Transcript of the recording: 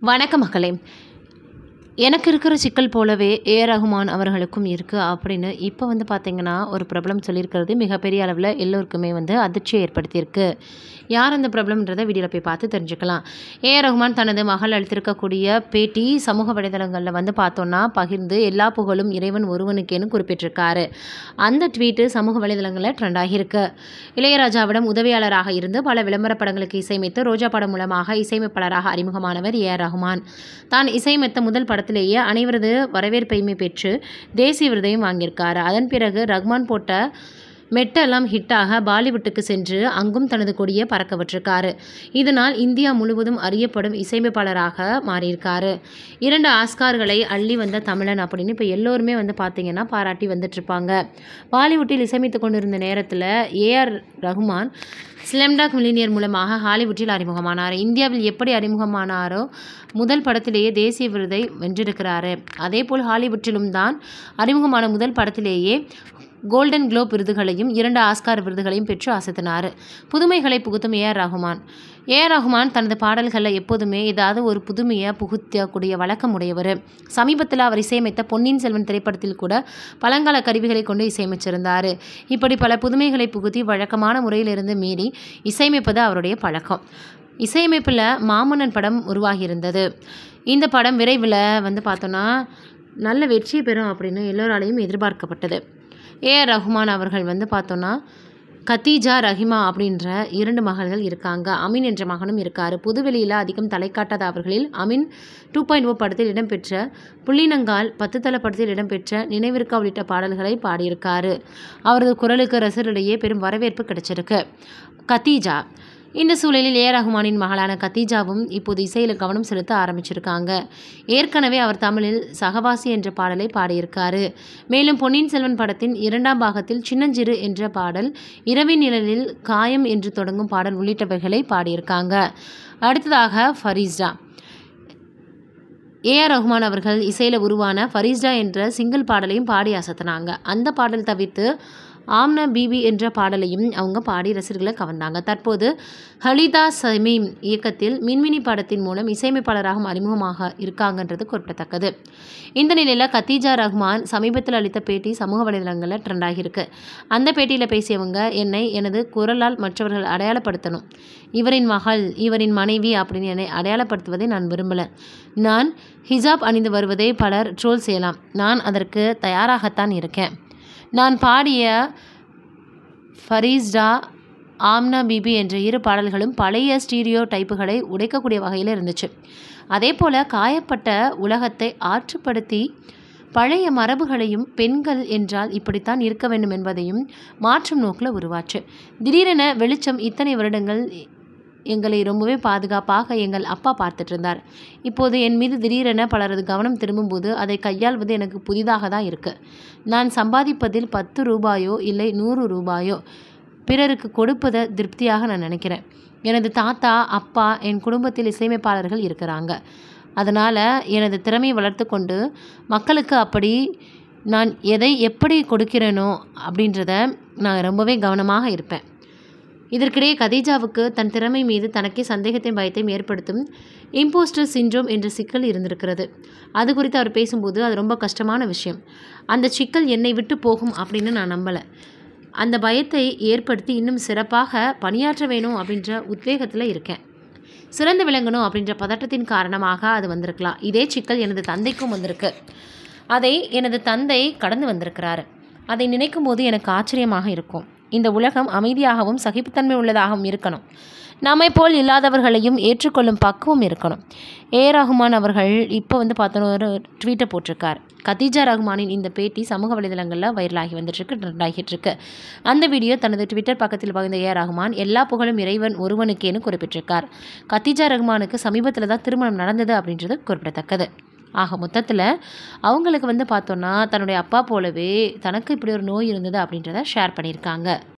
வணக்கம் மக்களே எனக்கு இருக்கிற சிக்கல் போலவே ஏ ரகுமான் அவர்களுக்கும் இருக்குது அப்படின்னு இப்போ வந்து பார்த்திங்கன்னா ஒரு பிரபலம் சொல்லியிருக்கிறது மிகப்பெரிய அளவில் எல்லோருக்குமே வந்து அதிர்ச்சியை ஏற்படுத்தியிருக்கு யார் அந்த பிரபலம்ன்றதை வீடியோவில் போய் பார்த்து தெரிஞ்சுக்கலாம் ஏ ரகுமான் தனது மகள் அளித்திருக்கக்கூடிய பேட்டி சமூக வலைதளங்களில் வந்து பார்த்தோன்னா பகிர்ந்து எல்லா புகழும் இறைவன் ஒருவனுக்கேன்னு குறிப்பிட்டிருக்காரு அந்த ட்வீட்டு சமூக வலைதளங்களில் ட்ரெண்ட் ஆகியிருக்கு இளையராஜாவிடம் உதவியாளராக இருந்து பல விளம்பர படங்களுக்கு இசையமைத்து ரோஜா படம் மூலமாக இசையமைப்பாளராக அறிமுகமானவர் ஏ ஆர் ரகுமான் தான் இசையமைத்த முதல் படத்திலேயே அனைவரது வரவேற்பையுமே பெற்று தேசிய விருதையும் வாங்கியிருக்காரு அதன் பிறகு ரகுமான் போட்ட மெட்டெல்லாம் ஹிட்டாக பாலிவுட்டுக்கு சென்று அங்கும் தனது கொடியை பறக்க விட்டிருக்காரு இதனால் இந்தியா முழுவதும் அறியப்படும் இசையமைப்பாளராக மாறியிருக்காரு இரண்டு ஆஸ்கார்களை அள்ளி வந்த தமிழன் அப்படின்னு இப்போ எல்லோருமே வந்து பார்த்தீங்கன்னா பாராட்டி வந்துட்டுருப்பாங்க பாலிவுட்டில் இசையமைத்து கொண்டிருந்த நேரத்தில் ஏஆர் ரகுமான் ஸ்லம்டாக் மில்லினியர் மூலமாக ஹாலிவுட்டில் அறிமுகமானார் இந்தியாவில் எப்படி அறிமுகமானாரோ முதல் படத்திலேயே தேசிய விருதை வென்றிருக்கிறாரு அதேபோல் ஹாலிவுட்டிலும் தான் அறிமுகமான முதல் படத்திலேயே கோல்டன் குளோப் விருதுகளையும் இரண்டு ஆஸ்கார் விருதுகளையும் பெற்று அசத்தினார் புதுமைகளை புகுத்தும் ஏஆர் ரகுமான் ஏஆர் ரகுமான் தனது பாடல்களில் எப்போதுமே ஏதாவது ஒரு புதுமையை புகுத்தக்கூடிய வழக்கம் உடையவர் சமீபத்தில் அவர் இசையமைத்த பொன்னியின் செல்வன் திரைப்படத்தில் கூட பழங்கால கருவிகளை கொண்டு இசையமைச்சிருந்தார் இப்படி பல புதுமைகளை புகுத்தி வழக்கமான முறையிலிருந்து மீறி இசையமைப்பது அவருடைய பழக்கம் இசையமைப்பில் மாமன்னன் படம் உருவாகியிருந்தது இந்த படம் விரைவில் வந்து பார்த்தோன்னா நல்ல வெற்றி பெறும் அப்படின்னு எல்லோராலையும் எதிர்பார்க்கப்பட்டது ஏ ஆர் ரஹ்மான் அவர்கள் வந்து பார்த்தோன்னா கத்தீஜா ரஹிமா அப்படின்ற இரண்டு மகள்கள் இருக்காங்க அமீன் என்ற மகனும் இருக்கார் புதுவெளியில் அதிகம் தலை காட்டாத அவர்களில் அமீன் டூ பாயிண்ட் ஓ படத்தில் இடம்பெற்ற புள்ளினங்கால் பத்து தல படத்தில் இடம்பெற்ற நினைவிற்கா உள்ளிட்ட பாடல்களை பாடியிருக்காரு அவரது குரலுக்கு ரசிகர்களிடையே பெரும் வரவேற்பு கிடைச்சிருக்கு கத்தீஜா இந்த சூழலில் ஏ ரஹ்மானின் மகளான கத்தீஜாவும் இப்போது இசையில் கவனம் செலுத்த ஆரம்பிச்சிருக்காங்க ஏற்கனவே அவர் தமிழில் சகவாசி என்ற பாடலை பாடியிருக்காரு மேலும் பொன்னியின் செல்வன் படத்தின் இரண்டாம் பாகத்தில் சின்னஞ்சிறு என்ற பாடல் இரவின் நிழலில் காயம் என்று தொடங்கும் பாடல் உள்ளிட்டவைகளை பாடியிருக்காங்க அடுத்ததாக ஃபரீஸ்டா ஏஆர் ரஹ்மான் அவர்கள் இசையில் உருவான ஃபரீஸ்டா என்ற சிங்கிள் பாடலையும் பாடி அசத்தினாங்க அந்த பாடல் தவிர்த்து ஆம்னா பிபி என்ற பாடலையும் அவங்க பாடி ரசிகர்களை கவர்ந்தாங்க தற்போது ஹலிதா சமீம் இயக்கத்தில் மின்மினி படத்தின் மூலம் இசையமைப்பாளராகவும் அறிமுகமாக இருக்காங்கன்றது குறிப்பிடத்தக்கது இந்த நிலையில் கத்தீஜா ரஹ்மான் சமீபத்தில் அளித்த பேட்டி சமூக வலைதளங்களில் ட்ரெண்ட் ஆகியிருக்கு அந்த பேட்டியில் பேசியவங்க என்னை எனது குரலால் மற்றவர்கள் அடையாளப்படுத்தணும் இவரின் மகள் இவரின் மனைவி அப்படின்னு என்னை அடையாளப்படுத்துவதை நான் விரும்பலை நான் ஹிஜாப் அணிந்து வருவதை பலர் ட்ரோல் செய்யலாம் நான் அதற்கு தயாராகத்தான் இருக்கேன் நான் பாடிய ஃபரீஸ்டா ஆம்னா பிபி என்ற இரு பாடல்களும் பழைய ஸ்டீரியோ டைப்புகளை உடைக்கக்கூடிய வகையில் இருந்துச்சு அதே போல் காயப்பட்ட உலகத்தை ஆற்றுப்படுத்தி பழைய மரபுகளையும் பெண்கள் என்றால் இப்படித்தான் இருக்க வேண்டும் என்பதையும் மாற்றும் நோக்கில் உருவாச்சு திடீரென வெளிச்சம் இத்தனை வருடங்கள் எங்களை ரொம்பவே பாதுகாப்பாக எங்கள் அப்பா பார்த்துட்டு இருந்தார் இப்போது என் மீது திடீரென பலரது கவனம் திரும்பும்போது அதை கையாள்வது எனக்கு புதிதாக தான் இருக்குது நான் சம்பாதிப்பதில் பத்து ரூபாயோ இல்லை நூறு ரூபாயோ பிறருக்கு கொடுப்பதை திருப்தியாக நான் நினைக்கிறேன் எனது தாத்தா அப்பா என் குடும்பத்தில் இசையமைப்பாளர்கள் இருக்கிறாங்க அதனால் எனது திறமையை வளர்த்து கொண்டு மக்களுக்கு அப்படி நான் எதை எப்படி கொடுக்கிறேனோ அப்படின்றத நான் ரொம்பவே கவனமாக இருப்பேன் இதற்கிடையே கதீஜாவுக்கு தன் திறமை மீது தனக்கே சந்தேகத்தையும் பயத்தையும் ஏற்படுத்தும் இம்போஸ்டர் சின்ட்ரோம் என்ற சிக்கல் இருந்திருக்கிறது அது குறித்து அவர் பேசும்போது அது ரொம்ப கஷ்டமான விஷயம் அந்த சிக்கல் என்னை விட்டு போகும் அப்படின்னு நான் நம்பலை அந்த பயத்தை ஏற்படுத்தி இன்னும் சிறப்பாக பணியாற்ற வேணும் அப்படின்ற உத்வேகத்தில் இருக்கேன் சிறந்து விளங்கணும் அப்படின்ற பதட்டத்தின் காரணமாக அது வந்திருக்கலாம் இதே சிக்கல் எனது தந்தைக்கும் வந்திருக்கு அதை எனது தந்தை கடந்து வந்திருக்கிறாரு அதை நினைக்கும் போது எனக்கு ஆச்சரியமாக இருக்கும் இந்த உலகம் அமைதியாகவும் சகிப்புத்தன்மை உள்ளதாகவும் இருக்கணும் நம்மை போல் இல்லாதவர்களையும் ஏற்றுக்கொள்ளும் பக்குவம் இருக்கணும் ஏ ரஹ்மான் அவர்கள் இப்போ வந்து பார்த்தோன்னா ஒரு ட்வீட்டை போட்டிருக்கார் கதீஜா ரஹ்மானின் இந்த பேட்டி சமூக வலைதளங்களில் வைரலாகி வந்துட்டுருக்கு ட்ரெண்ட் ஆகிட்டுருக்கு அந்த வீடியோ தனது ட்விட்டர் பக்கத்தில் பகிர்ந்த ஏ ரஹ்மான் எல்லா புகழும் இறைவன் ஒருவனுக்கேன்னு குறிப்பிட்டிருக்கார் கதீஜா ரஹ்மானுக்கு சமீபத்தில் தான் திருமணம் நடந்தது அப்படின்றது குறிப்பிடத்தக்கது ஆக மொத்தத்தில் அவங்களுக்கு வந்து பார்த்தோன்னா தன்னுடைய அப்பா போலவே தனக்கு இப்படி ஒரு நோய் இருந்தது அப்படின்றத ஷேர் பண்ணியிருக்காங்க